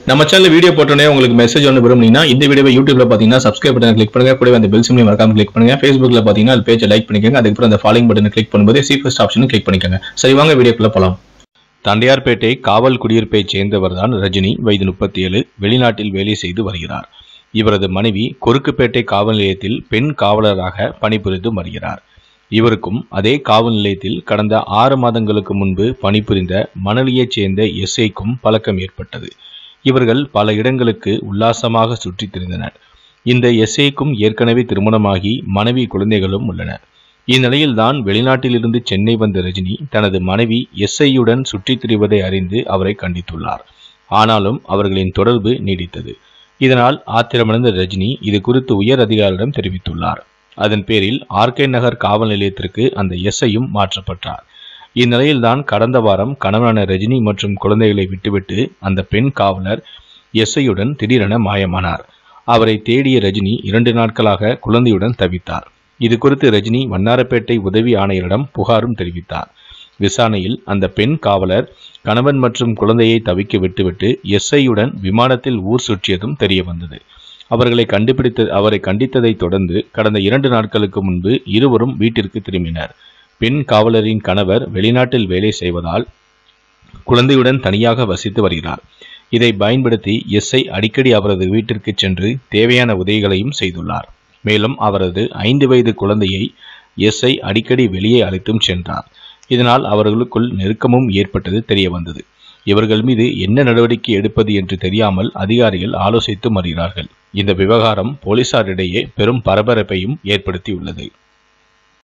நம்ம channel video போட்டோன்னே உங்களுக்கு மெசேஜ் ஒன்று விரும்புனீங்கன்னா இந்த வீடியோவை யூடியூப்ல பார்த்தீங்கன்னா சப்ஸ்கிரைப் பட்டன் கிளிக் பண்ணுங்க கூடவே அந்த பெல் சிம்லையும் மறக்காம கிளிக் பண்ணுங்க ஃபேஸ்புக்ல பார்த்தீங்கன்னா அது பேஜை லைக் பண்ணிக்கோங்க அதுக்கப்புறம் அந்த ஃபாலோயிங் பட்டனை கிளிக் பண்ணும்போது சி ஃபர்ஸ்ட் ஆப்ஷனும் கிளிக் பண்ணிக்கோங்க சரி வாங்க வீடியோக்குள்ள போலாம் தண்டையார்பேட்டை காவல் குடியிருப்பைச் சேர்ந்தவர்தான் ரஜினி வயது முப்பத்தி ஏழு வெளிநாட்டில் வேலை செய்து வருகிறார் இவரது மனைவி கொருக்குப்பேட்டை காவல் நிலையத்தில் பெண் காவலராக பணிபுரிந்து வருகிறார் இவருக்கும் அதே காவல் நிலையத்தில் கடந்த ஆறு மாதங்களுக்கு முன்பு பணிபுரிந்த மணலியைச் சேர்ந்த எஸ்ஐக்கும் பழக்கம் ஏற்பட்டது இவர்கள் பல இடங்களுக்கு உல்லாசமாக சுற்றித் திரிந்தனர் இந்த எஸ்ஐக்கும் ஏற்கனவே திருமணமாகி மனைவி குழந்தைகளும் உள்ளனர் இந்நிலையில்தான் வெளிநாட்டிலிருந்து சென்னை வந்த ரஜினி தனது மனைவி எஸ்ஐயுடன் சுற்றித் திரிவதை அறிந்து அவரை கண்டித்துள்ளார் ஆனாலும் அவர்களின் தொடர்பு நீடித்தது இதனால் ஆத்திரமடைந்த ரஜினி இது குறித்து உயர் அதிகாரியிடம் தெரிவித்துள்ளார் அதன் பேரில் ஆர்கே நகர் காவல் நிலையத்திற்கு அந்த எஸ்ஐயும் மாற்றப்பட்டார் இந்நிலையில்தான் கடந்த வாரம் கணவனான ரஜினி மற்றும் குழந்தைகளை விட்டுவிட்டு அந்த பெண் காவலர் எஸ்ஐயுடன் திடீரென மாயமானார் அவரை தேடிய ரஜினி இரண்டு நாட்களாக குழந்தையுடன் தவித்தார் இது குறித்து ரஜினி வண்ணாரப்பேட்டை உதவி ஆணையரிடம் புகாரும் தெரிவித்தார் விசாரணையில் அந்த பெண் காவலர் கணவன் மற்றும் குழந்தையை தவிக்க விட்டுவிட்டு எஸ்ஐயுடன் விமானத்தில் ஊர் சுற்றியதும் தெரிய வந்தது அவர்களை கண்டுபிடித்த அவரை கண்டித்ததை தொடர்ந்து கடந்த இரண்டு நாட்களுக்கு முன்பு இருவரும் வீட்டிற்கு திரும்பினர் பெண் காவலரின் கணவர் வெளிநாட்டில் வேலை செய்வதால் குழந்தையுடன் தனியாக வசித்து வருகிறார் இதை பயன்படுத்தி எஸ்ஐ அடிக்கடி அவரது வீட்டிற்கு சென்று தேவையான உதவிகளையும் செய்துள்ளார் மேலும் அவரது ஐந்து வயது குழந்தையை எஸ்ஐ அடிக்கடி வெளியே அழைத்தும் சென்றார் இதனால் அவர்களுக்குள் நெருக்கமும் ஏற்பட்டது தெரிய வந்தது இவர்கள் மீது என்ன நடவடிக்கை எடுப்பது என்று தெரியாமல் அதிகாரிகள் ஆலோசித்து வருகிறார்கள் இந்த விவகாரம் போலீசாரிடையே பெரும் பரபரப்பையும் ஏற்படுத்தியுள்ளது